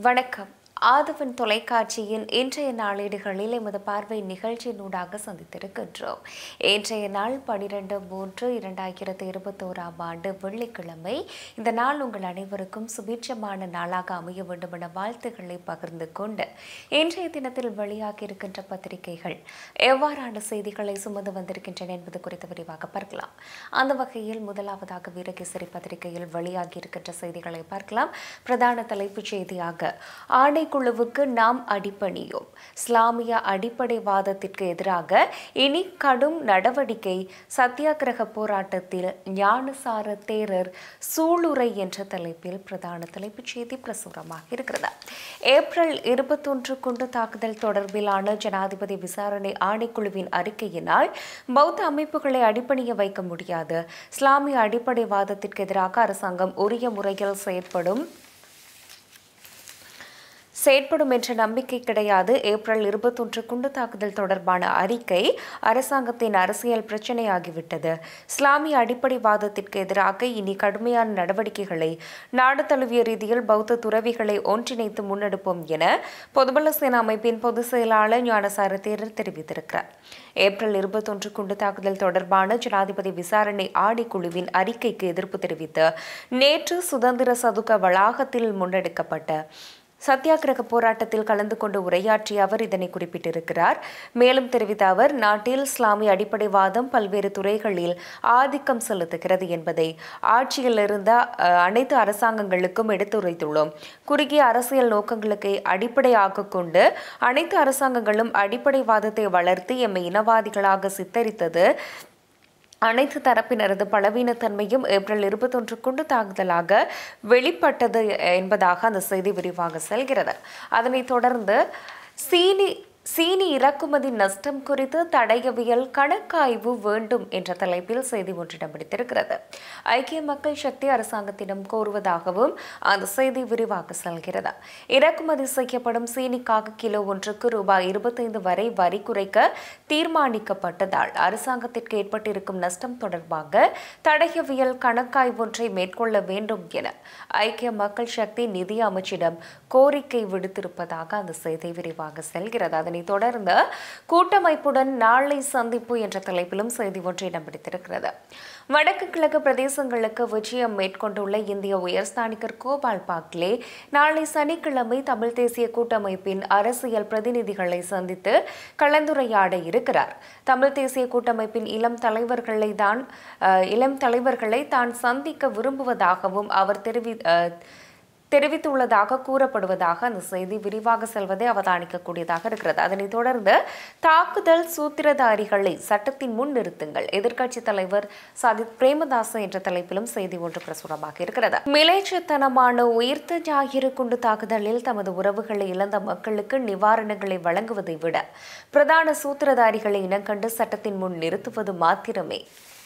வணக்கம் ஆதவன் தொலைக்காட்சியின் இன்றைய நாளேடுகளில் எமது பார்வை நிகழ்ச்சியினூடாக சந்தித்திருக்கின்றோம் இன்றைய நாள் பனிரெண்டு மூன்று இரண்டாயிரத்தி இருபத்தோராம் ஆண்டு வெள்ளிக்கிழமை இந்த நாள் உங்கள் அனைவருக்கும் சுபீட்சமான நாளாக அமைய வேண்டும் என வாழ்த்துக்களை பகிர்ந்து கொண்டு இன்றைய தினத்தில் வெளியாகி இருக்கின்ற பத்திரிகைகள் எவ்வாறான செய்திகளை சுமந்து வந்திருக்கின்றன என்பது குறித்து விரிவாக பார்க்கலாம் அந்த வகையில் முதலாவதாக வீரகேசரி பத்திரிகையில் வெளியாகி இருக்கின்ற செய்திகளை பார்க்கலாம் பிரதான தலைப்புச் செய்தியாக ஆணைக்குழுவுக்கு நாம் அடிபணியோம் இஸ்லாமிய அடிப்படைவாதத்திற்கு எதிராக இனி கடும் நடவடிக்கை சத்தியாகிரக போராட்டத்தில் ஞானசார தேரர் சூளுரை என்ற தலைப்பில் பிரதான தலைப்புச் செய்தி பிரசுரமாக இருக்கிறது ஏப்ரல் இருபத்தொன்று குண்டு தாக்குதல் தொடர்பிலான ஜனாதிபதி விசாரணை ஆணைக்குழுவின் அறிக்கையினால் பௌத்த அமைப்புகளை அடிப்பணிய வைக்க முடியாது இஸ்லாமிய அடிப்படைவாதத்திற்கு எதிராக அரசாங்கம் உரிய முறையில் செயற்படும் செயற்படும் என்ற நம்பிக்கை கிடையாது ஏப்ரல் இருபத்தொன்று குண்டு தாக்குதல் தொடர்பான அறிக்கை அரசாங்கத்தின் அரசியல் பிரச்சனையாகிவிட்டது இஸ்லாமிய அடிப்படைவாதத்திற்கு எதிராக இனி கடுமையான நடவடிக்கைகளை நாடு தழுவிய ரீதியில் பௌத்த துறவிகளை ஒன்றிணைத்து முன்னெடுப்போம் என பொதுபல சேனா அமைப்பின் பொதுச் செயலாளர் ஞானசார தேரர் தெரிவித்திருக்கிறார் ஏப்ரல் இருபத்தொன்று குண்டு தாக்குதல் தொடர்பான ஜனாதிபதி விசாரணை ஆணைக்குழுவின் அறிக்கைக்கு எதிர்ப்பு தெரிவித்து நேற்று சுதந்திர சதுக்க வளாகத்தில் முன்னெடுக்கப்பட்ட சத்தியாகிரக போராட்டத்தில் கலந்து கொண்டு உரையாற்றிய அவர் இதனை குறிப்பிட்டிருக்கிறார் மேலும் தெரிவித்த அவர் நாட்டில் இஸ்லாமிய அடிப்படைவாதம் பல்வேறு துறைகளில் ஆதிக்கம் செலுத்துகிறது என்பதை ஆட்சியில் இருந்த அஹ், அனைத்து அரசாங்கங்களுக்கும் எடுத்துரைத்துள்ளோம் குறுகிய அரசியல் நோக்கங்களுக்கு அடிப்படையாக கொண்டு அனைத்து அரசாங்கங்களும் அடிப்படைவாதத்தை வளர்த்து எம்மை இனவாதிகளாக சித்தரித்தது அனைத்து தரப்பினரது பலவீனத்தன்மையும் ஏப்ரல் இருபத்தொன்று குண்டு தாக்குதலாக வெளிப்பட்டது என்பதாக அந்த செய்தி விரிவாக செல்கிறது அதனைத் தொடர்ந்து சீனி சீனி இறக்குமதி நஷ்டம் குறித்து தடயவியல் கணக்காய்வு வேண்டும் என்ற தலைப்பில் செய்தி ஒன்றிடம் பிடித்திருக்கிறது ஐக்கிய மக்கள் சக்தி அரசாங்கத்திடம் கோருவதாகவும் அந்த செய்தி விரிவாக செல்கிறது இறக்குமதி செய்யப்படும் சீனிக்காக கிலோ ஒன்றுக்கு ரூபாய் இருபத்தைந்து வரை வரி குறைக்க தீர்மானிக்கப்பட்டதால் அரசாங்கத்திற்கு ஏற்பட்டிருக்கும் நஷ்டம் தொடர்பாக தடயவியல் கணக்காய்வு ஒன்றை மேற்கொள்ள வேண்டும் என ஐக்கிய மக்கள் சக்தி நிதி அமைச்சிடம் கோரிக்கை விடுத்திருப்பதாக அந்த செய்தி விரிவாக செல்கிறது அதனைத் தொடர்ந்து கூட்டமைப்புடன் நாளை சந்திப்பு என்ற தலைப்பிலும் செய்தி ஒன்று இடம் பிடித்திருக்கிறது வடக்கு கிழக்கு பிரதேசங்களுக்கு விஜயம் மேற்கொண்டுள்ள இந்திய உயர்ஸ்தானிகர் கோபால் பாக்லே நாளை சனிக்கிழமை தமிழ் தேசிய கூட்டமைப்பின் அரசியல் பிரதிநிதிகளை சந்தித்து கலந்துரையாட இருக்கிறார் தமிழ் தேசிய கூட்டமைப்பின் இளம் தலைவர்களை தான் அஹ், இளம் தலைவர்களை தான் சந்திக்க விரும்புவதாகவும் அவர் தெரிவி அஹ், தெரிவித்துள்ளதாக கூறப்படுவதாக அந்த செய்தி விரிவாக செல்வதை அவதானிக்கக்கூடியதாக இருக்கிறது அதனைத் தொடர்ந்து தாக்குதல் சூத்திரதாரிகளை சட்டத்தின் முன் நிறுத்துங்கள் எதிர்க்கட்சி தலைவர் சஜித் பிரேமதாச என்ற தலைப்பிலும் செய்தி ஒன்று பிரசுரமாக இருக்கிறது மிலேச்சத்தனமான உயிர்த்த ஞாயிறு குண்டு தாக்குதலில் தமது உறவுகளை இழந்த மக்களுக்கு நிவாரணங்களை வழங்குவதை விட பிரதான சூத்திரதாரிகளை இனங்கண்டு சட்டத்தின் முன் நிறுத்துவது மாத்திரமே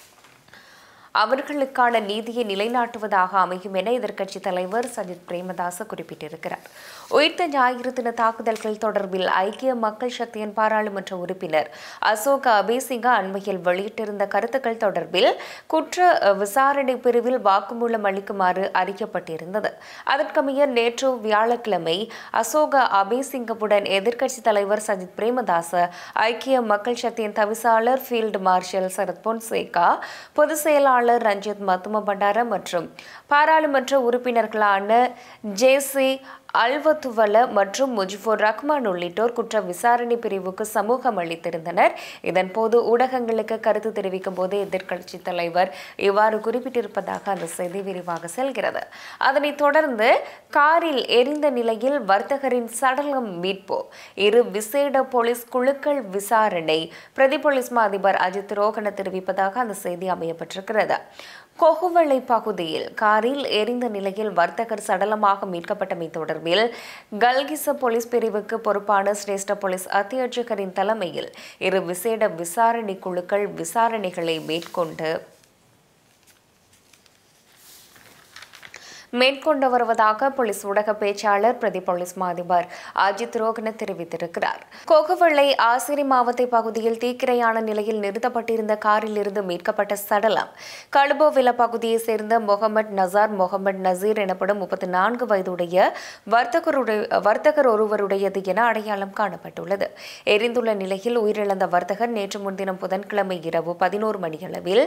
அவர்களுக்கான நீதியை நிலைநாட்டுவதாக அமையும் என எதிர்க்கட்சித் தலைவர் சஜித் பிரேமதாச குறிப்பிட்டிருக்கிறார் உயிர்த்த ஞாயிறு தின தாக்குதல்கள் தொடர்பில் ஐக்கிய மக்கள் சக்தியின் பாராளுமன்ற உறுப்பினர் அசோக அபேசிங்கா அண்மையில் வெளியிட்டிருந்த கருத்துக்கள் தொடர்பில் குற்ற அஹ், விசாரணை பிரிவில் வாக்குமூலம் அளிக்குமாறு அறிக்கப்பட்டிருந்தது அதற்கமைய நேற்று வியாழக்கிழமை அசோக அபேசிங்கவுடன் எதிர்க்கட்சித் தலைவர் சஜித் பிரேமதாச ஐக்கிய மக்கள் சக்தியின் தவிசாளர் ஃபீல்டு மார்ஷல் சரத் பொன்சேகா பொதுச் செயலாளர் ரஞ்சித் மத்தும பண்டார மற்றும் பாராளுமன்ற உறுப்பினர்களான ஜேசி அல்வத்துவல மற்றும் முஜிபுர் ரஹ்மான் உள்ளிட்டோர் குற்ற விசாரணை பிரிவுக்கு சமூகம் அளித்திருந்தனர் இதன்போது ஊடகங்களுக்கு கருத்து தெரிவிக்கும் போது எதிர்க்கட்சித் தலைவர் இவ்வாறு குறிப்பிட்டிருப்பதாக அந்த செய்தி விரிவாக செல்கிறது அதனைத் தொடர்ந்து காரில் எரிந்த நிலையில் வர்த்தகரின் சடலம் மீட்பு இரு விசேட போலீஸ் குழுக்கள் விசாரணை பிரதி போலீஸ் மா அதிபர் அஜித் ரோகன தெரிவிப்பதாக அந்த செய்தி அமையப்பட்டிருக்கிறது கொகுவளை பகுதியில் காரில் எரிந்த நிலையில் வர்த்தகர் சடலமாக மீட்கப்பட்டமை தொடர்பில் கல்கிச போலீஸ் பிரிவுக்கு பொறுப்பான சிரேஷ்ட போலீஸ் அத்தியட்சகரின் தலைமையில் இரு விசேட விசாரணை குழுக்கள் விசாரணைகளை மேற்கொண்டு மேற்கொண்டு வருவதாக போலீஸ் ஊடக பேச்சாளர் பிரதி போலீஸ் மாதிபர் அஜித் ரோகன தெரிவித்திருக்கிறார் கோகவள்ளை ஆசிரி மாவத்தை பகுதியில் தீக்கிரையான நிலையில் நிறுத்தப்பட்டிருந்த காரில் இருந்து மீட்கப்பட்ட சடலம் கழுபோவில பகுதியைச் சேர்ந்த முகமது நசார் முகமது நசீர் எனப்படும் முப்பத்தி நான்கு வயதுடைய வர்த்தகருடைய வர்த்தகர் ஒருவருடையது என அடையாளம் காணப்பட்டுள்ளது எரிந்துள்ள நிலையில் உயிரிழந்த வர்த்தகர் நேற்று முன்தினம் புதன்கிழமை இரவு பதினோரு மணியளவில்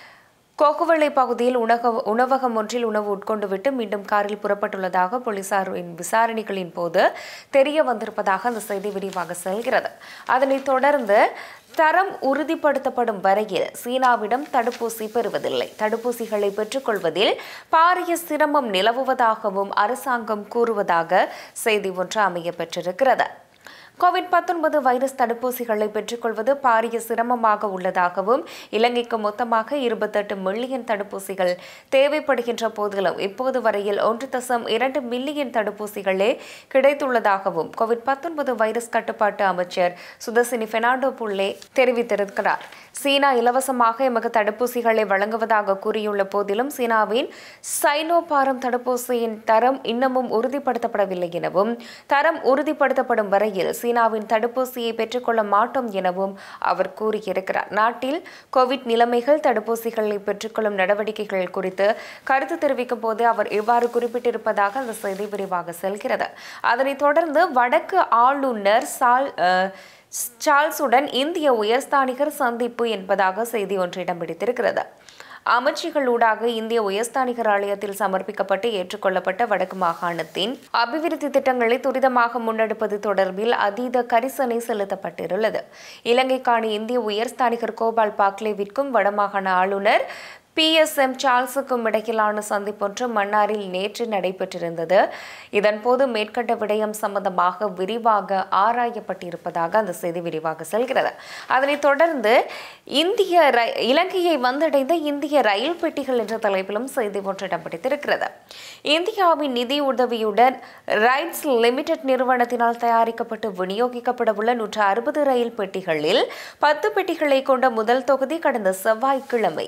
கோகுவளை பகுதியில் உணக உணவகம் ஒன்றில் உணவு உட்கொண்டுவிட்டு மீண்டும் காரில் புறப்பட்டுள்ளதாக போலீசாரின் விசாரணைகளின் போது தெரிய வந்திருப்பதாக அந்த செய்தி விரிவாக செல்கிறது அதனைத் தொடர்ந்து தரம் உறுதிப்படுத்தப்படும் வரையில் சீனாவிடம் தடுப்பூசி பெறுவதில்லை தடுப்பூசிகளை பெற்றுக்கொள்வதில் பாரிய சிரமம் நிலவுவதாகவும் அரசாங்கம் கூறுவதாக செய்தி ஒன்று அமைய பெற்றிருக்கிறது கோவிட் பத்தொன்பது வைரஸ் தடுப்பூசிகளை பெற்றுக்கொள்வது பாரிய சிரமமாக உள்ளதாகவும் இலங்கைக்கு மொத்தமாக இருபத்தெட்டு மில்லியன் தடுப்பூசிகள் தேவைப்படுகின்ற போதிலும் இப்போது வரையில் ஒன்று தசம் இரண்டு மில்லியன் தடுப்பூசிகளே கிடைத்துள்ளதாகவும் கோவிட் பத்தொன்பது வைரஸ் கட்டுப்பாட்டு அமைச்சர் சுதர்சினி பெர்னாண்டோ புள்ளே தெரிவித்திருக்கிறார் சீனா இலவசமாக எமக்கு தடுப்பூசிகளை வழங்குவதாக கூறியுள்ள போதிலும் சீனாவின் சைனோபாரம் தடுப்பூசியின் தரம் இன்னமும் உறுதிப்படுத்தப்படவில்லை எனவும் தரம் உறுதிப்படுத்தப்படும் வரையில் சீனாவின் தடுப்பூசியை பெற்றுக்கொள்ள மாட்டோம் எனவும் அவர் கூறியிருக்கிறார் நாட்டில் கோவிட் நிலைமைகள் தடுப்பூசிகளை பெற்றுக்கொள்ளும் நடவடிக்கைகள் குறித்து கருத்து தெரிவிக்கும் போது அவர் இவ்வாறு குறிப்பிட்டிருப்பதாக அந்த செய்தி விரிவாக செல்கிறது அதனைத் தொடர்ந்து வடக்கு ஆளுநர் சால் அஹ், சார்ல்ஸுடன் இந்திய உயர்ஸ்தானிகர் சந்திப்பு என்பதாக செய்தி ஒன்று இடம் பிடித்திருக்கிறது அமைச்சுகளூடாக இந்திய உயர்ஸ்தானிகர் ஆலயத்தில் சமர்ப்பிக்கப்பட்டு ஏற்றுக்கொள்ளப்பட்ட வடக்கு மாகாணத்தின் அபிவிருத்தி திட்டங்களை துரிதமாக முன்னெடுப்பது தொடர்பில் அதீத கரிசனை செலுத்தப்பட்டிருந்தது இலங்கைக்கான இந்திய உயர்ஸ்தானிகர் கோபால் பாக்லேவிற்கும் வடமாகாண ஆளுநர் பி எஸ் எம் சார்ல்ஸுக்கும் இடையிலான சந்திப்பொன்று மன்னாரில் நேற்று நடைபெற்றிருந்தது இதன்போது மேற்கண்ட விடயம் சம்பந்தமாக விரிவாக ஆராயப்பட்டிருப்பதாக அந்த செய்தி விரிவாக செல்கிறது அதனைத் தொடர்ந்து இந்திய ர- இலங்கையை வந்தடைந்த இந்திய ரயில் பெட்டிகள் என்ற தலைப்பிலும் செய்தி ஒன்று இடம் பிடித்திருக்கிறது இந்தியாவின் நிதி உதவியுடன் ரைட்ஸ் லிமிடெட் நிறுவனத்தினால் தயாரிக்கப்பட்டு விநியோகிக்கப்பட உள்ள நூற்று அறுபது ரயில் பெட்டிகளில் பத்து பெட்டிகளை கொண்ட முதல் தொகுதி கடந்த செவ்வாய்க்கிழமை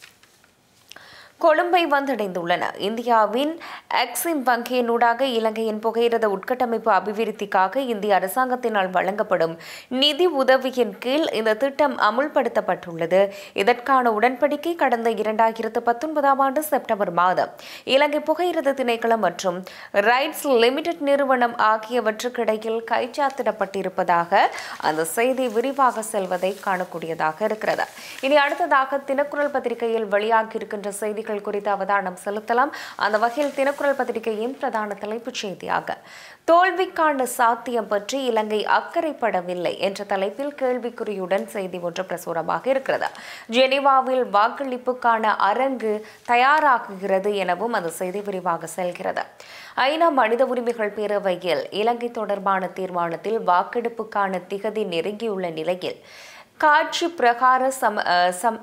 கொழும்பை வந்தடைந்துள்ளன இந்தியாவின் எக்ஸிம் வங்கியினூடாக இலங்கையின் புகையிரத உட்கட்டமைப்பு அபிவிருத்திக்காக இந்திய அரசாங்கத்தினால் வழங்கப்படும் நிதி உதவியின் கீழ் இந்த திட்டம் அமுல்படுத்தப்பட்டுள்ளது இதற்கான உடன்படிக்கை கடந்த இரண்டாயிரத்து பத்தொன்பதாம் ஆண்டு செப்டம்பர் மாதம் இலங்கை புகையிரத திணைக்களம் மற்றும் ரைட்ஸ் லிமிடெட் நிறுவனம் ஆகியவற்றுக்கிடையில் கைச்சாத்திடப்பட்டிருப்பதாக அந்த செய்தி விரிவாக செல்வதை காணக்கூடியதாக இருக்கிறது இனி அடுத்ததாக தினக்குரல் பத்திரிகையில் வெளியாகியிருக்கின்ற செய்திகள் குறித்து அவதானம் செலுத்தலாம் அந்த வகையில் தினக்குரல் பத்திரிகையின் பிரதான தலைப்புச் செய்தியாக தோல்விக்கான சாத்தியம் பற்றி இலங்கை அக்கறைப்படவில்லை என்ற தலைப்பில் கேள்விக்குறியுடன் செய்தி ஒன்று பிரசுரமாக இருக்கிறது ஜெனீவாவில் வாக்களிப்புக்கான அரங்கு தயாராகுகிறது எனவும் அந்த செய்தி விரிவாக செல்கிறது ஐநா மனித உரிமைகள் பேரவையில் இலங்கை தொடர்பான தீர்மானத்தில் வாக்கெடுப்புக்கான திகதி நெருங்கியுள்ள நிலையில் காட்சி பிரகார சம அஹ் சம்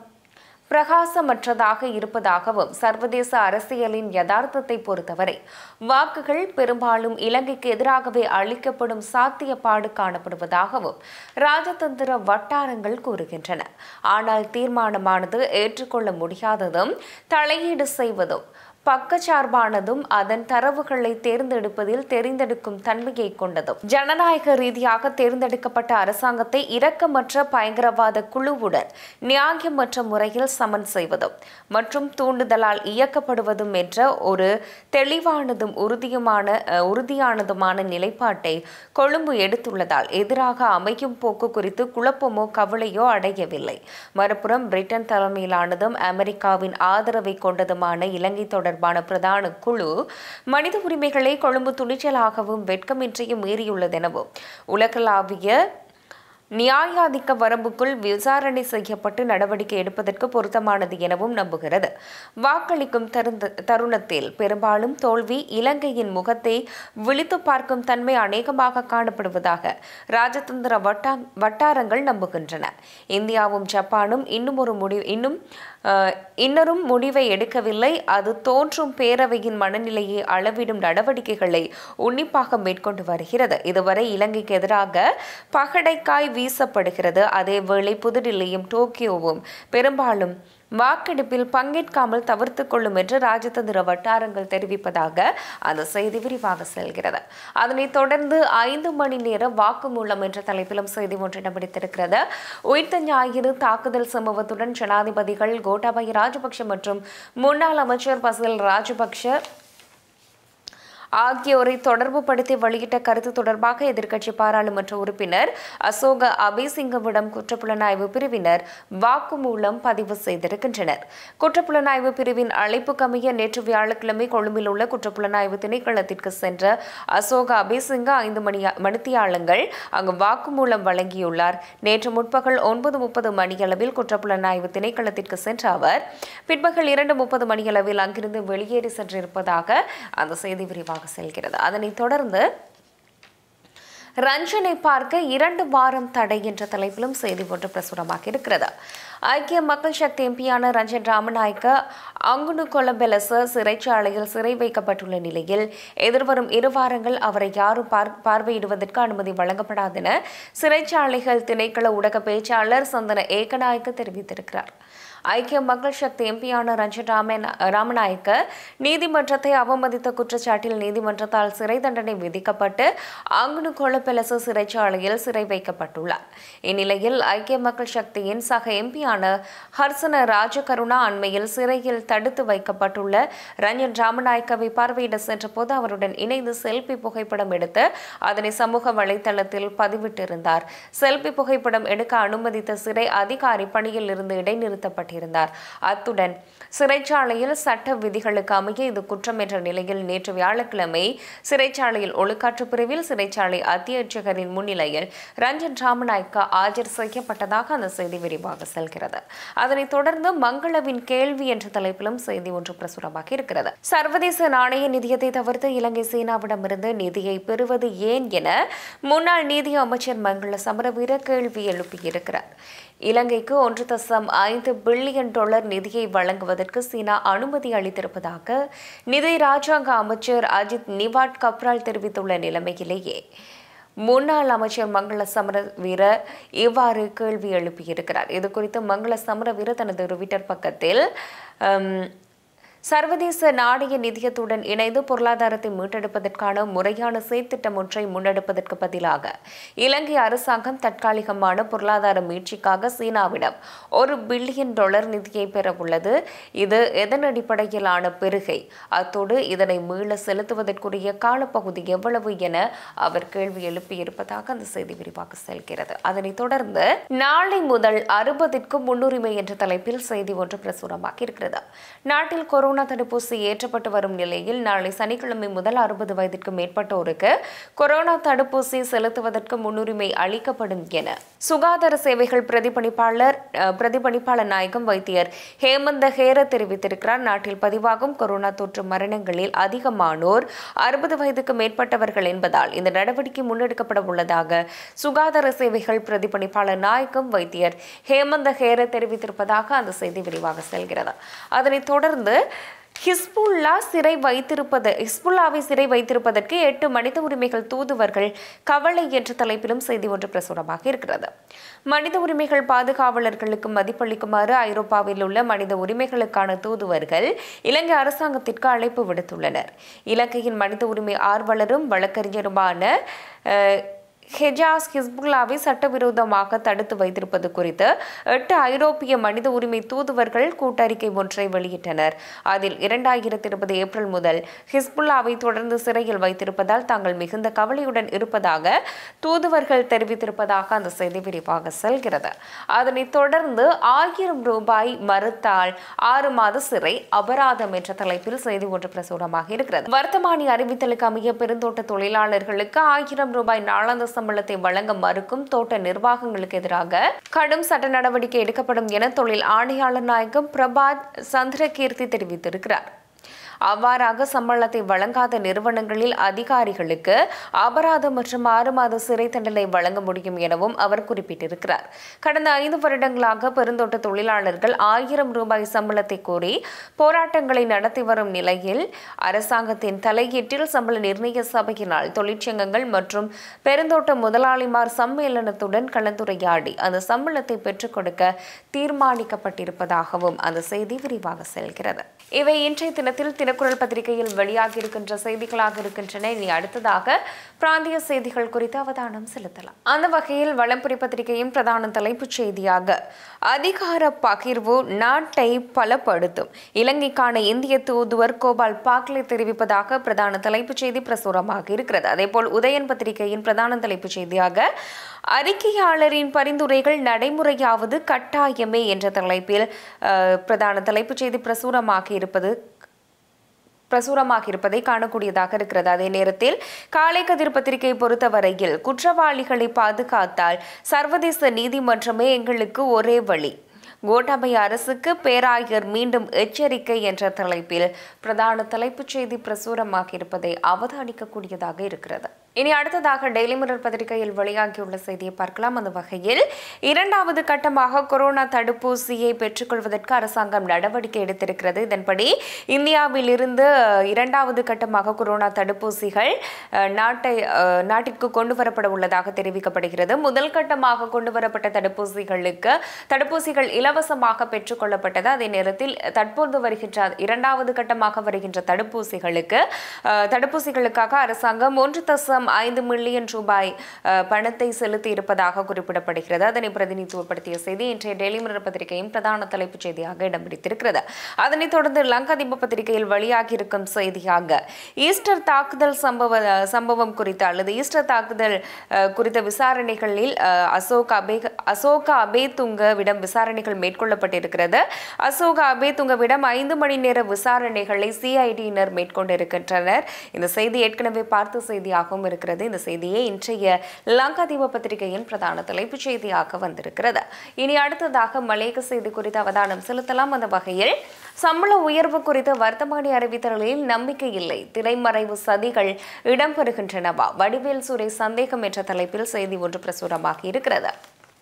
பிரகாசமற்றதாக இருப்பதாகவும் சர்வதேச அரசியலின் யதார்த்தத்தை பொறுத்தவரை வாக்குகள் பெரும்பாலும் இலங்கைக்கு எதிராகவே அளிக்கப்படும் சாத்தியப்பாடு காணப்படுவதாகவும் ராஜதந்திர வட்டாரங்கள் கூறுகின்றன ஆனால் தீர்மானமானது ஏற்றுக்கொள்ள முடியாததும் தலையீடு செய்வதும் பக்கச்சார்பானதும் அதன் தரவுகளை தேர்ந்தெடுப்பதில் தெரிந்தெடுக்கும் தன்மையை கொண்டதும் ஜனநாயக ரீதியாக தேர்ந்தெடுக்கப்பட்ட அரசாங்கத்தை இரக்கமற்ற பயங்கரவாத குழுவுடன் நியாயமற்ற முறையில் சமன் செய்வதும் மற்றும் தூண்டுதலால் இயக்கப்படுவதும் என்ற ஒரு தெளிவானதும் உறுதியுமான அஹ், உறுதியானதுமான நிலைப்பாட்டை கொழும்பு எடுத்துள்ளதால் எதிராக அமையும் போக்கு குறித்து குழப்பமோ கவலையோ அடையவில்லை மறுபுறம் பிரிட்டன் தலைமையிலானதும் அமெரிக்காவின் ஆதரவை கொண்டதுமான இலங்கை தொடர்பான பிரதான குழு மனித உரிமைகளை கொழும்பு துணிச்சலாகவும் வெட்கமின்றியும் மீறியுள்ளதெனவும் உலகளாவிய நியாயாதிக்க வரம்புக்குள் விசாரணை செய்யப்பட்டு நடவடிக்கை எடுப்பதற்கு பொருத்தமானது எனவும் நம்புகிறது வாக்களிக்கும் தருந்த தருணத்தில் பெரும்பாலும் தோல்வி இலங்கையின் முகத்தை விழித்து பார்க்கும் தன்மை அநேகமாக காணப்படுவதாக ராஜதந்திர வட்டா வட்டாரங்கள் நம்புகின்றன இந்தியாவும் ஜப்பானும் இன்னும் ஒரு முடிவு இன்னும் அஹ், இன்னரும் முடிவை எடுக்கவில்லை அது தோன்றும் பேரவையின் மனநிலையை அளவிடும் நடவடிக்கைகளை உன்னிப்பாக மேற்கொண்டு வருகிறது இதுவரை இலங்கைக்கு எதிராக பகடைக்காய் வீசப்படுகிறது அதேவேளை புதுடில்லியும் டோக்கியோவும் பெரும்பாலும் வாக்கெடுப்பில் பங்கேற்காமல் தவிர்த்து கொள்ளும் என்று ராஜதந்திர வட்டாரங்கள் தெரிவிப்பதாக அந்த செய்தி விரிவாக செல்கிறது அதனைத் தொடர்ந்து ஐந்து மணி நேர வாக்குமூலம் என்ற தலைப்பிலும் செய்தி ஒன்றிடம் பிடித்திருக்கிறது உயிர்த்த ஞாயிறு தாக்குதல் சம்பவத்துடன் ஜனாதிபதிகள் கோட்டாபய ராஜபக்ஷ மற்றும் முன்னாள் அமைச்சர் பசில் ராஜபக்ஷ ஆகியோரை தொடர்பு படுத்தி வெளியிட்ட கருத்து தொடர்பாக எதிர்க்கட்சி பாராளுமன்ற உறுப்பினர் அசோக அபிசிங்கவிடம் குற்றப்புலனாய்வு பிரிவினர் வாக்குமூலம் பதிவு செய்திருக்கின்றனர் குற்றப்புலனாய்வு பிரிவின் அழைப்புக்கமைய நேற்று வியாழக்கிழமை கொழும்பில் உள்ள குற்றப்புலனாய்வு திணைக்களத்திற்கு சென்ற அசோக அபிசிங்க ஐந்து மணி மணித்தியாளங்கள் அங்கு வாக்குமூலம் வழங்கியுள்ளார் நேற்று முற்பகல் ஒன்பது முப்பது மணியளவில் குற்றப்புலனாய்வு திணைக்களத்திற்கு சென்ற அவர் பிற்பகல் இரண்டு முப்பது மணியளவில் அங்கிருந்து வெளியேறி சென்றிருப்பதாக அந்த செய்தி விரிவாக செல்கிறது அதனைத் தொடர்ந்து ரஞ்சனை பார்க்க இரண்டு வாரம் தடை என்ற தலைப்பிலும் செய்தி ஒன்று பிரசுரமாக இருக்கிறது ஐக்கிய மக்கள் சக்தி எம்பியான ரஞ்சன் ராமநாயக்க அங்குனு கொலபெலச சிறைச்சாலையில் சிறை வைக்கப்பட்டுள்ள நிலையில் எதிர்வரும் இரு வாரங்கள் அவரை யாரும் பார் பார்வையிடுவதற்கு அனுமதி வழங்கப்படாதென சிறைச்சாலைகள் திணைக்கள ஊடக பேச்சாளர் சந்தன ஏகநாயக்க தெரிவித்திருக்கிறார் ஐக்கிய மக்கள் சக்தி எம்பியான ரஞ்சன் ராமன் ராமநாயக்க நீதிமன்றத்தை அவமதித்த குற்றச்சாட்டில் நீதிமன்றத்தால் சிறை தண்டனை விதிக்கப்பட்டு அங்குனு கொலப்பெலச சிறைச்சாலையில் சிறை வைக்கப்பட்டுள்ளார் இந்நிலையில் ஐக்கிய மக்கள் சக்தியின் சக எம்பியான ஹர்சன ராஜகருணா அண்மையில் சிறையில் தடுத்து வைக்கப்பட்டுள்ள ரஞ்சன் ராமநாயக்கவை பார்வையிட சென்றபோது அவருடன் இணைந்து செல்பி புகைப்படம் எடுத்து அதனை சமூக வலைதளத்தில் பதிவிட்டிருந்தார் செல்பி புகைப்படம் எடுக்க அனுமதித்த சிறை அதிகாரி பணியில் இருந்து இடைநிறுத்தப்பட்டார் செய்யப்பட்டிருந்தார் அத்துடன் சிறைச்சாலையில் சட்ட விதிகளுக்கு அமைய இது குற்றம் என்ற நிலையில் நேற்று வியாழக்கிழமை சிறைச்சாலையில் ஒழுக்காற்று பிரிவில் சிறைச்சாலை அத்தியட்சகரின் முன்னிலையில் ரஞ்சன் ராமநாயக்கா ஆஜர் செய்யப்பட்டதாக அந்த செய்தி விரிவாக செல்கிறது அதனைத் தொடர்ந்து மங்களவின் கேள்வி என்ற தலைப்பிலும் செய்தி ஒன்று பிரசுரமாக இருக்கிறது சர்வதேச நாணய நிதியத்தை தவிர்த்து இலங்கை சீனாவிடமிருந்து நிதியை பெறுவது ஏன் என முன்னாள் நீதி அமைச்சர் மங்கள சமரவீர கேள்வி எழுப்பியிருக்கிறார் இலங்கைக்கு ஒன்று தசம் ஐந்து பில்லியன் டாலர் நிதியை வழங்குவதற்கு சீனா அனுமதி அளித்திருப்பதாக நிதி ராஜாங்க அமைச்சர் அஜித் நிவாட் கப்ரால் தெரிவித்துள்ள நிலைமையிலேயே முன்னாள் அமைச்சர் மங்கள சமரவீர இவ்வாறு கேள்வி எழுப்பியிருக்கிறார் இது குறித்து மங்கள சமரவீர தனது ட்விட்டர் பக்கத்தில் அம், சர்வதேச நாணய நிதியத்துடன் இணைந்து பொருளாதாரத்தை மீட்டெடுப்பதற்கான முறையான செயற்திட்டம் ஒன்றை முன்னெடுப்பதற்கு பதிலாக இலங்கை அரசாங்கம் தற்காலிகமான பொருளாதார மீட்சிக்காக சீனாவிடம் ஒரு பில்லியன் டாலர் நிதியை பெற உள்ளது இது எதன் அடிப்படையிலான பெருகை அத்தோடு இதனை மீள செலுத்துவதற்குரிய காலப்பகுதி எவ்வளவு என அவர் கேள்வி எழுப்பியிருப்பதாக அந்த செய்தி விரிவாக செல்கிறது அதனைத் தொடர்ந்து நாளை முதல் அறுபதிற்கு முன்னுரிமை என்ற தலைப்பில் செய்தி ஒன்று பிரசுரமாக இருக்கிறது நாட்டில் கொரோனா தடுப்பூசி ஏற்றப்பட்டு வரும் நிலையில் நாளை சனிக்கிழமை முதல் அறுபது வயதிற்கு மேற்பட்டோருக்கு கொரோனா தடுப்பூசி செலுத்துவதற்கு முன்னுரிமை அளிக்கப்படும் என சுகாதார சேவைகள் பிரதிபலிப்பாளர் அஹ், பிரதிபலிப்பாளர் நாயகம் வைத்தியர் ஹேமந்த ஹேர தெரிவித்திருக்கிறார் நாட்டில் பதிவாகும் கொரோனா தொற்று மரணங்களில் அதிகமானோர் அறுபது வயதுக்கு மேற்பட்டவர்கள் என்பதால் இந்த நடவடிக்கை முன்னெடுக்கப்பட உள்ளதாக சுகாதார சேவைகள் பிரதிபலிப்பாளர் நாயகம் வைத்தியர் ஹேமந்த ஹேர தெரிவித்திருப்பதாக அந்த செய்தி விரிவாக செல்கிறது அதனைத் தொடர்ந்து ஹிஸ்புல்லா சிறை வைத்திருப்பது ஹிஸ்புல்லாவை சிறை வைத்திருப்பதற்கு எட்டு மனித உரிமைகள் தூதுவர்கள் கவலை என்ற தலைப்பிலும் செய்தி ஒன்று பிரசுரமாக இருக்கிறது மனித உரிமைகள் பாதுகாவலர்களுக்கு மதிப்பளிக்குமாறு ஐரோப்பாவில் உள்ள மனித உரிமைகளுக்கான தூதுவர்கள் இலங்கை அரசாங்கத்திற்கு அழைப்பு விடுத்துள்ளனர் இலங்கையின் மனித உரிமை ஆர்வலரும் வழக்கறிஞருமான அஹ், ஹெஜாஸ் ஹிஸ்புல்லாவை சட்டவிரோதமாக தடுத்து வைத்திருப்பது குறித்து எட்டு ஐரோப்பிய மனித உரிமை தூதுவர்கள் கூட்டறிக்கை ஒன்றை வெளியிட்டனர் அதில் இரண்டாயிரத்தி இருபது ஏப்ரல் முதல் ஹிஸ்புல்லாவை தொடர்ந்து சிறையில் வைத்திருப்பதால் தாங்கள் மிகுந்த கவலையுடன் இருப்பதாக தூதுவர்கள் தெரிவித்திருப்பதாக அந்த செய்தி விரிவாக செல்கிறது அதனைத் தொடர்ந்து ஆயிரம் ரூபாய் மறுத்தால் ஆறு மாத சிறை அபராதம் என்ற தலைப்பில் செய்தி ஒன்று பிரசுரமாக இருக்கிறது வர்த்தமானி அறிவித்தலுக்கு அமைய பெருந்தோட்ட தொழிலாளர்களுக்கு ஆயிரம் ரூபாய் நாளாந்த சம்பளத்தை வழங்க மறுக்கும் தோட்ட நிர்வாகங்களுக்கு எதிராக கடும் சட்ட நடவடிக்கை எடுக்கப்படும் என தொழில் ஆணையாளர் நாயகம் பிரபாத் சந்திரகீர்த்தி தெரிவித்திருக்கிறார் அவ்வாறாக சம்பளத்தை வழங்காத நிறுவனங்களில் அதிகாரிகளுக்கு அபராதம் மற்றும் ஆறு மாத சிறை தண்டனை வழங்க முடியும் எனவும் அவர் குறிப்பிட்டிருக்கிறார் கடந்த ஐந்து வருடங்களாக பெருந்தோட்ட தொழிலாளர்கள் ஆயிரம் ரூபாய் சம்பளத்தை கோரி போராட்டங்களை நடத்தி வரும் நிலையில் அரசாங்கத்தின் தலையீட்டில் சம்பள நிர்ணய சபையினால் தொழிற்சங்கங்கள் மற்றும் பெருந்தோட்ட முதலாளிமார் சம்மேளனத்துடன் கலந்துரையாடி அந்த சம்பளத்தை பெற்றுக் கொடுக்க தீர்மானிக்கப்பட்டிருப்பதாகவும் அந்த செய்தி விரிவாக செல்கிறது இவை இன்றைய தினத்தில் தினக்குரல் பத்திரிகையில் வெளியாகியிருக்கின்ற செய்திகளாக இருக்கின்றன இனி அடுத்ததாக பிராந்திய செய்திகள் குறித்து அவதானம் செலுத்தலாம் அந்த வகையில் வளம்புரி பத்திரிகையின் பிரதான தலைப்புச் செய்தியாக அதிகார பகிர்வு நாட்டை பலப்படுத்தும் இலங்கைக்கான இந்திய தூதுவர் கோபால் பாக்லே தெரிவிப்பதாக பிரதான தலைப்புச் செய்தி பிரசுரமாக இருக்கிறது அதேபோல் உதயன் பத்திரிகையின் பிரதான தலைப்புச் செய்தியாக அறிக்கையாளரின் பரிந்துரைகள் நடைமுறையாவது கட்டாயமே என்ற தலைப்பில் அஹ், பிரதான தலைப்புச் செய்தி பிரசுரமாக இருப்பது பிரசுரமாக இருப்பதை காணக்கூடியதாக இருக்கிறது அதே நேரத்தில் காலை கதிர் பத்திரிகை பொறுத்தவரையில் குற்றவாளிகளை பாதுகாத்தால் சர்வதேச நீதிமன்றமே எங்களுக்கு ஒரே வழி கோட்டாபய அரசுக்கு பேராயர் மீண்டும் எச்சரிக்கை என்ற தலைப்பில் பிரதான தலைப்புச் செய்தி பிரசுரமாக இருப்பதை அவதானிக்கக்கூடியதாக இருக்கிறது இனி அடுத்ததாக டெய்லி மிரர் பத்திரிகையில் வெளியாகியுள்ள செய்தியை பார்க்கலாம் அந்த வகையில் இரண்டாவது கட்டமாக கொரோனா தடுப்பூசியை பெற்றுக்கொள்வதற்கு அரசாங்கம் நடவடிக்கை எடுத்திருக்கிறது இதன்படி இந்தியாவில் இருந்து இரண்டாவது கட்டமாக கொரோனா தடுப்பூசிகள் அஹ், நாட்டை அஹ், நாட்டிற்கு கொண்டு வரப்பட உள்ளதாக தெரிவிக்கப்படுகிறது முதல் கட்டமாக கொண்டு வரப்பட்ட தடுப்பூசிகளுக்கு தடுப்பூசிகள் இலவசமாக பெற்றுக்கொள்ளப்பட்டது அதே நேரத்தில் தற்போது வருகின்ற இரண்டாவது கட்டமாக வருகின்ற தடுப்பூசிகளுக்கு அஹ், தடுப்பூசிகளுக்காக அரசாங்கம் ஒன்று தசம் ஐந்து மில்லியன் ரூபாய் அஹ், பணத்தை செலுத்தி இருப்பதாக குறிப்பிடப்படுகிறது அதனை பிரதிநிதித்துவப்படுத்திய செய்தி இன்றைய டெய்லி மிரர் பத்திரிகையின் பிரதான தலைப்புச் செய்தியாக இடம் பிடித்திருக்கிறது அதனைத் தொடர்ந்து லங்காதீப பத்திரிகையில் வெளியாகியிருக்கும் செய்தியாக ஈஸ்டர் தாக்குதல் சம்பவ சம்பவம் குறித்த அல்லது ஈஸ்டர் தாக்குதல் அஹ், குறித்த விசாரணைகளில் அஹ், அசோக் அபே அசோக அபேதுங்கவிடம் விசாரணைகள் மேற்கொள்ளப்பட்டிருக்கிறது அசோக அபேதுங்கவிடம் ஐந்து மணி நேர விசாரணைகளை சிஐடியினர் மேற்கொண்டிருக்கின்றனர் இந்த செய்தி ஏற்கனவே பார்த்த செய்தியாகவும் இருக்கிறது இந்த செய்தியே இன்றைய லங்காதீப பத்திரிகையின் பிரதான தலைப்புச் செய்தியாக வந்திருக்கிறது இனி அடுத்ததாக மலேக செய்தி குறித்து அவதானம் செலுத்தலாம் அந்த வகையில் சம்பள உயர்வு குறித்த வர்த்தமானி அறிவித்தலில் நம்பிக்கை இல்லை திரைமறைவு சதிகள் இடம்பெறுகின்றனவா வடிவேல் சுரேஷ் சந்தேகம் என்ற தலைப்பில் செய்தி ஒன்று பிரசுரமாகி இருக்கிறது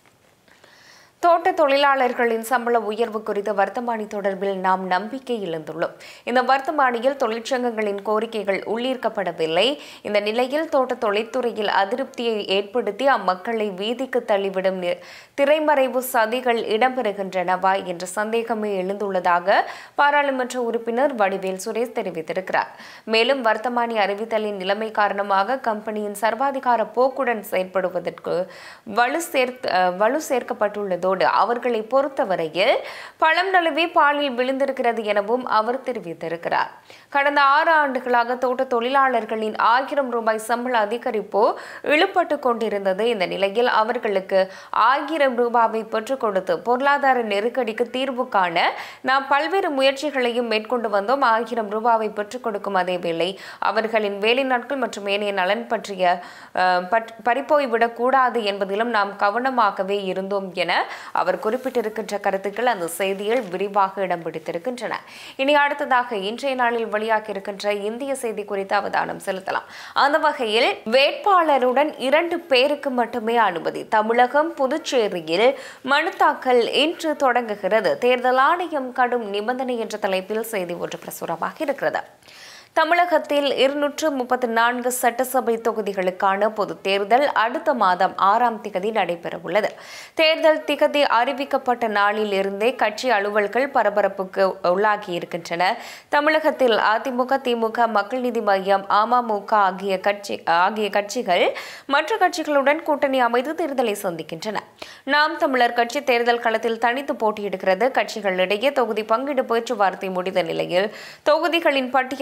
தோட்ட தொழிலாளர்களின் சம்பள உயர்வு குறித்த வர்த்தமானி தொடர்பில் நாம் நம்பிக்கை இழந்துள்ளோம் இந்த வர்த்தமானியில் தொழிற்சங்கங்களின் கோரிக்கைகள் உள்ளீர்க்கப்படவில்லை இந்த நிலையில் தோட்ட தொழில்துறையில் அதிருப்தியை ஏற்படுத்தி அம்மக்களை வீதிக்கு தள்ளிவிடும் நி- திரைமறைவு சதிகள் இடம்பெறுகின்றனவா என்ற சந்தேகமே எழுந்துள்ளதாக பாராளுமன்ற உறுப்பினர் வடிவேல் சுரேஷ் தெரிவித்திருக்கிறார் மேலும் வர்த்தமானி அறிவித்தலின் நிலைமை காரணமாக கம்பெனியின் சர்வாதிகார போக்குடன் செயற்படுவதற்கு வலு சேர்த்து அஹ், வலு சேர்க்கப்பட்டுள்ளதோடு அவர்களை பொறுத்தவரையில் பழம் நழுவி பாலில் விழுந்திருக்கிறது எனவும் அவர் தெரிவித்திருக்கிறார் கடந்த ஆறு ஆண்டுகளாக தோட்ட தொழிலாளர்களின் ஆயிரம் ரூபாய் சம்பள அதிகரிப்பு இழுபட்டு கொண்டிருந்தது இந்த நிலையில் அவர்களுக்கு ஆயிரம் ரூபாவை பெற்றுக் கொடுத்து பொருளாதார நெருக்கடிக்கு தீர்வு காண நாம் பல்வேறு முயற்சிகளையும் மேற்கொண்டு வந்தோம் ஆயிரம் ரூபாவை பெற்றுக் கொடுக்கும் அதே வேளை அவர்களின் வேலை நாட்கள் மற்றும் ஏனைய நலன் பற்றிய அஹ், பற்- பறிப்போய்விடக் கூடாது என்பதிலும் நாம் கவனமாகவே இருந்தோம் என அவர் குறிப்பிட்டிருக்கின்ற கருத்துக்கள் அந்த செய்தியில் விரிவாக இடம் பிடித்திருக்கின்றன இனி அடுத்ததாக இன்றைய நாளில் வெளியாக இருக்கின்ற இந்திய செய்தி குறித்து அவதானம் செலுத்தலாம் அந்த வகையில் வேட்பாளருடன் இரண்டு பேருக்கு மட்டுமே அனுமதி தமிழகம் புதுச்சேரியில் மனு தாக்கல் இன்று தொடங்குகிறது தேர்தல் ஆணையம் கடும் நிபந்தனை என்ற தலைப்பில் செய்தி ஒன்று பிரசுரமாக இருக்கிறது தமிழகத்தில் இருநூற்று முப்பத்தி நான்கு சட்டசபை தொகுதிகளுக்கான பொதுத் தேர்தல் அடுத்த மாதம் ஆறாம் திகதி நடைபெறவுள்ளது தேர்தல் திகதி அறிவிக்கப்பட்ட நாளில் இருந்தே கட்சி அலுவல்கள் பரபரப்புக்கு உள்ளாகி இருக்கின்றன தமிழகத்தில் அதிமுக திமுக மக்கள் நீதி மய்யம் அமமுக ஆகிய கட்சி ஆகிய கட்சிகள் மற்ற கட்சிகளுடன் கூட்டணி அமைத்து தேர்தலை சந்திக்கின்றன நாம் தமிழர் கட்சி தேர்தல் களத்தில் தனித்து போட்டியிடுகிறது கட்சிகளிடையே தொகுதி பங்கீடு பேச்சுவார்த்தை முடிந்த நிலையில் தொகுதிகளின் பட்டியலும்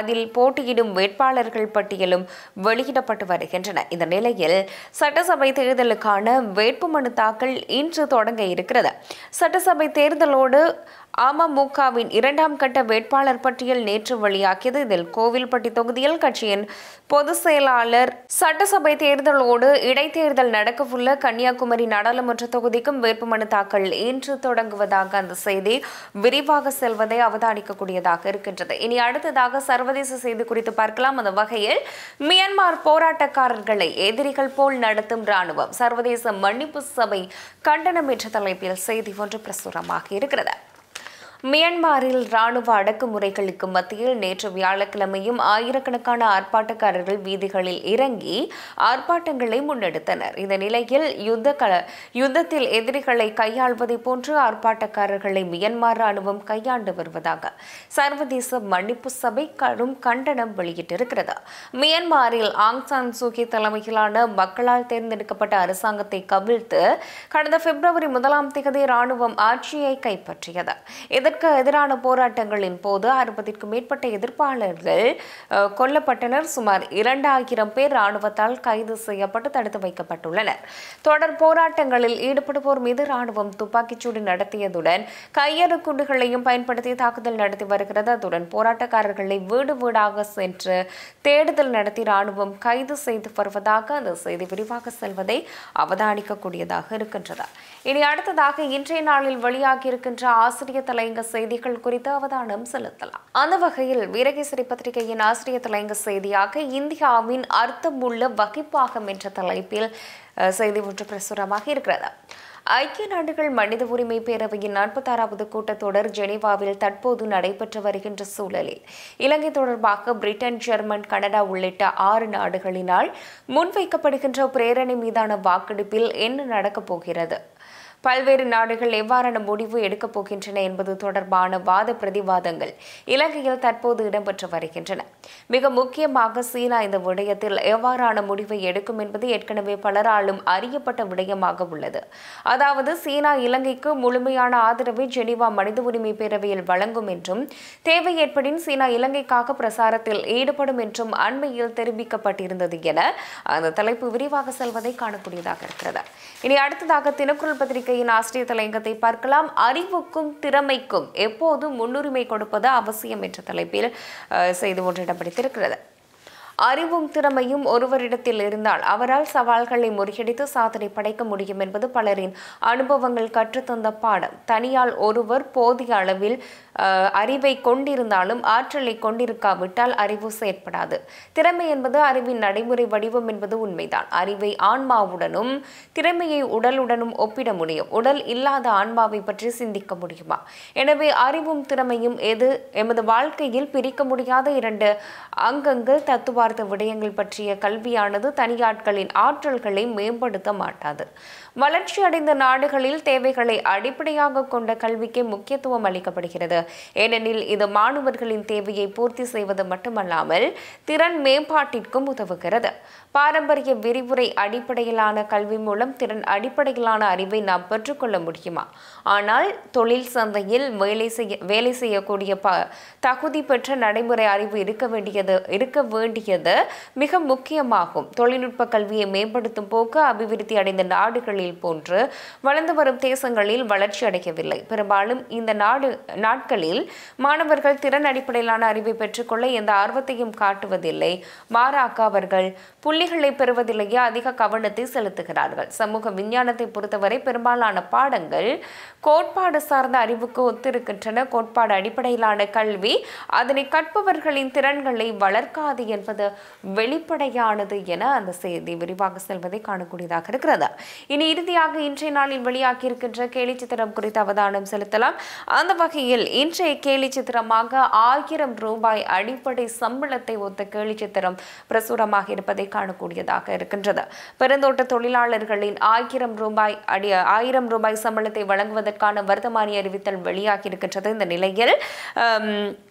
அதில் போட்டியிடும் வேட்பாளர்கள் பட்டியலும் வெளியிடப்பட்டு வருகின்றன இந்த நிலையில் சட்டசபை தேர்தலுக்கான வேட்புமனு தாக்கல் இன்று தொடங்க இருக்கிறது சட்டசபை தேர்தலோடு அமமுகவின் இரண்டாம் கட்ட வேட்பாளர் பட்டியல் நேற்று வெளியாகியது இதில் கோவில்பட்டி தொகுதியில் கட்சியின் பொதுச் செயலாளர் சட்டசபை தேர்தலோடு இடைத்தேர்தல் நடக்கவுள்ள கன்னியாகுமரி நாடாளுமன்ற தொகுதிக்கும் வேட்புமனு தாக்கல் இன்று தொடங்குவதாக அந்த செய்தி விரிவாக செல்வதை அவதானிக்கக்கூடியதாக இருக்கின்றது இனி அடுத்ததாக சர்வதேச செய்தி குறித்து பார்க்கலாம் அந்த வகையில் மியான்மர் போராட்டக்காரர்களை எதிரிகள் போல் நடத்தும் ராணுவம் சர்வதேச மன்னிப்பு சபை கண்டனம் என்ற தலைப்பில் செய்தி ஒன்று பிரசுரமாக இருக்கிறது மியான்மரில் ராணுவ அடக்குமுறைகளுக்கு மத்தியில் நேற்று வியாழக்கிழமையும் ஆயிரக்கணக்கான ஆர்ப்பாட்டக்காரர்கள் வீதிகளில் இறங்கி ஆர்ப்பாட்டங்களை முன்னெடுத்தனர் இந்த நிலையில் யுத்த கள யுத்தத்தில் எதிரிகளை கையாள்வதை போன்று ஆர்ப்பாட்டக்காரர்களை மியான்மர் ராணுவம் கையாண்டு வருவதாக சர்வதேச மன்னிப்பு சபை கடும் கண்டனம் வெளியிட்டிருக்கிறது மியான்மரில் ஆங் சான் சூகி தலைமையிலான மக்களால் தேர்ந்தெடுக்கப்பட்ட அரசாங்கத்தை கவிழ்த்து கடந்த பிப்ரவரி முதலாம் தேதி ராணுவம் ஆட்சியை கைப்பற்றியது இதற்கு எதிரான போராட்டங்களின் போது அறுபதிற்கும் மேற்பட்ட எதிர்ப்பாளர்கள் அஹ், கொல்லப்பட்டனர் சுமார் இரண்டாயிரம் பேர் ராணுவத்தால் கைது செய்யப்பட்டு தடுத்து வைக்கப்பட்டுள்ளனர் தொடர் போராட்டங்களில் ஈடுபடுவோர் மீது ராணுவம் துப்பாக்கிச்சூடு நடத்தியதுடன் கையறு குண்டுகளையும் பயன்படுத்தி தாக்குதல் நடத்தி வருகிறது அத்துடன் போராட்டக்காரர்களை வீடு வீடாக சென்று தேடுதல் நடத்தி ராணுவம் கைது செய்து வருவதாக அந்த செய்தி விரிவாக செல்வதை அவதானிக்கக்கூடியதாக இருக்கின்றது இனி அடுத்ததாக இன்றைய நாளில் வெளியாகி இருக்கின்ற ஆசிரியர் தலையங்க செய்திகள் குறித்து அவதானம் செலுத்தலாம் அந்த வகையில் வீரகேசரி பத்திரிகையின் ஆசிரியர் தலையங்க செய்தியாக இந்தியாவின் அர்த்தமுள்ள வகிப்பாகம் என்ற தலைப்பில் அஹ், செய்தி ஒன்று பிரசுரமாக இருக்கிறது ஐக்கிய நாடுகள் மனித உரிமை பேரவையின் நாற்பத்தாறாவது கூட்டத்தொடர் ஜெனீவாவில் தற்போது நடைபெற்று வருகின்ற சூழலில் இலங்கை தொடர்பாக பிரிட்டன் ஜெர்மன் கனடா உள்ளிட்ட ஆறு நாடுகளினால் முன்வைக்கப்படுகின்ற பிரேரணை மீதான வாக்கெடுப்பில் என்ன நடக்கப் போகிறது பல்வேறு நாடுகள் எவ்வாறான முடிவு எடுக்கப் போகின்றன என்பது தொடர்பான வாத பிரதிவாதங்கள் இலங்கையில் தற்போது இடம்பெற்று வருகின்றன மிக முக்கியமாக சீனா இந்த விடயத்தில் எவ்வாறான முடிவை எடுக்கும் என்பது ஏற்கனவே பலராலும் அறியப்பட்ட விடயமாக உள்ளது அதாவது சீனா இலங்கைக்கு முழுமையான ஆதரவை ஜெனீவா மனித உரிமை பேரவையில் வழங்கும் என்றும் தேவை ஏற்படின் சீனா இலங்கைக்காக பிரசாரத்தில் ஈடுபடும் என்றும் அண்மையில் தெரிவிக்கப்பட்டிருந்தது என அந்த தலைப்பு விரிவாக செல்வதை காணக்கூடியதாக இருக்கிறது இனி அடுத்ததாக தினக்குரல் பத்திரிகையின் ஆசிரியர் தலையங்கத்தை பார்க்கலாம் அறிவுக்கும் திறமைக்கும் எப்போதும் முன்னுரிமை கொடுப்பது அவசியம் என்ற தலைப்பில் அஹ், செய்தி ஒன்று இடம் பிடித்திருக்கிறது அறிவும் திறமையும் ஒருவரிடத்தில் இருந்தால் அவரால் சவால்களை முறியடித்து சாதனை படைக்க முடியும் என்பது பலரின் அனுபவங்கள் கற்றுத்தந்த பாடம் தனியால் ஒருவர் போதிய அளவில் அஹ், அறிவை கொண்டிருந்தாலும் ஆற்றலை கொண்டிருக்காவிட்டால் அறிவு செயற்படாது திறமை என்பது அறிவின் நடைமுறை வடிவம் என்பது உண்மைதான் அறிவை ஆன்மாவுடனும் திறமையை உடலுடனும் ஒப்பிட முடியும் உடல் இல்லாத ஆன்மாவை பற்றி சிந்திக்க முடியுமா எனவே அறிவும் திறமையும் எது எமது வாழ்க்கையில் பிரிக்க முடியாத இரண்டு அங்கங்கள் தத்துவார்த்த விடயங்கள் பற்றிய கல்வியானது தனியாட்களின் ஆற்றல்களை மேம்படுத்த மாட்டாது வளர்ச்சி அடைந்த நாடுகளில் தேவைகளை அடிப்படையாக கொண்ட கல்விக்கே முக்கியத்துவம் அளிக்கப்படுகிறது ஏனெனில் இது மாணவர்களின் தேவையை பூர்த்தி செய்வது மட்டுமல்லாமல் திறன் மேம்பாட்டிற்கும் உதவுகிறது பாரம்பரிய விரிவுரை அடிப்படையிலான கல்வி மூலம் திறன் அடிப்படையிலான அறிவை நாம் பெற்றுக்கொள்ள முடியுமா ஆனால் தொழில் சந்தையில் வேலை செய்ய வேலை செய்யக்கூடிய ப தகுதி பெற்ற நடைமுறை அறிவு இருக்க வேண்டியது இருக்க வேண்டியது மிக முக்கியமாகும் தொழில்நுட்ப கல்வியை மேம்படுத்தும் போக்கு அபிவிருத்தி அடைந்த நாடுகளில் போன்று வளர்ந்து வரும் தேசங்களில் வளர்ச்சி அடையவில்லை பெரும்பாலும் இந்த நாடு நாட்களில் மாணவர்கள் திறன் அடிப்படையிலான அறிவை பெற்றுக்கொள்ள எந்த ஆர்வத்தையும் காட்டுவதில்லை மாறாக அவர்கள் புள்ளிகளை பெறுவதிலேயே அதிக கவனத்தை செலுத்துகிறார்கள் சமூக விஞ்ஞானத்தை பொறுத்தவரை பெரும்பாலான பாடங்கள் கோட்பாடு சார்ந்த அறிவுக்கு ஒத்திருக்கின்றன கோட்பாடு அடிப்படையிலான கல்வி அதனை கற்பவர்களின் திறன்களை வளர்க்காது என்பது வெளிப்படையானது என அந்த செய்தி விரிவாக செல்வதை காணக்கூடியதாக இருக்கிறது இனி இறுதியாக இன்றைய நாளில் வெளியாகி இருக்கின்ற கேலி சித்திரம் குறித்து அவதானம் செலுத்தலாம் அந்த வகையில் இன்றைய கேலி சித்திரமாக ஆயிரம் ரூபாய் அடிப்படை சம்பளத்தை ஒத்த கேலி சித்திரம் பிரசுரமாக இருப்பதை காணக்கூடியதாக இருக்கின்றது பெருந்தோட்ட தொழிலாளர்களின் ஆயிரம் ரூபாய் அடி ஆயிரம் ரூபாய் சம்பளத்தை வழங்குவதற்கான வர்த்தமானி அறிவித்தல் வெளியாகி இருக்கின்றது இந்த நிலையில் ஆம்,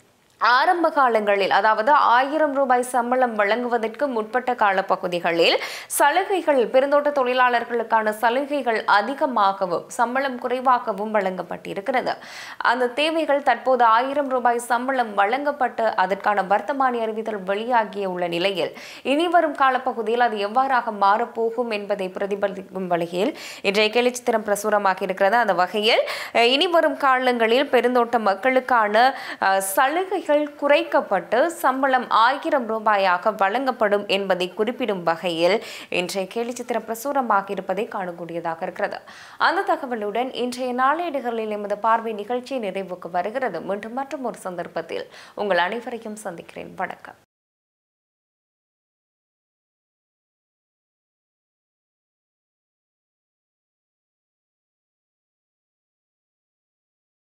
ஆரம்ப காலங்களில் அதாவது ஆயிரம் ரூபாய் சம்பளம் வழங்குவதற்கு முற்பட்ட காலப்பகுதிகளில் சலுகைகள் பெருந்தோட்ட தொழிலாளர்களுக்கான சலுகைகள் அதிகமாகவும் சம்பளம் குறைவாகவும் வழங்கப்பட்டிருக்கிறது அந்த தேவைகள் தற்போது ஆயிரம் ரூபாய் சம்பளம் வழங்கப்பட்டு அதற்கான வர்த்தமானி அறிவித்தல் வெளியாகிய உள்ள நிலையில் இனி வரும் காலப்பகுதியில் அது எவ்வாறாக மாறப்போகும் என்பதை பிரதிபலிக்கும் வகையில் இன்றைய கேலி சித்திரம் பிரசுரமாக இருக்கிறது அந்த வகையில் அஹ், இனி வரும் காலங்களில் பெருந்தோட்ட மக்களுக்கான அஹ், சலுகைகள் குறைக்கப்பட்டு சம்பளம் ஆயிரம் ரூபாயாக வழங்கப்படும் என்பதை குறிப்பிடும் வகையில் இன்றைய கேலி சித்திரம் பிரசுரமாக இருப்பதை காணக்கூடியதாக இருக்கிறது அந்த தகவலுடன் இன்றைய நாளேடுகளில் எமது பார்வை நிகழ்ச்சி நிறைவுக்கு வருகிறது மீண்டும் மற்றும் ஒரு சந்தர்ப்பத்தில் உங்கள் அனைவரையும் சந்திக்கிறேன் வணக்கம்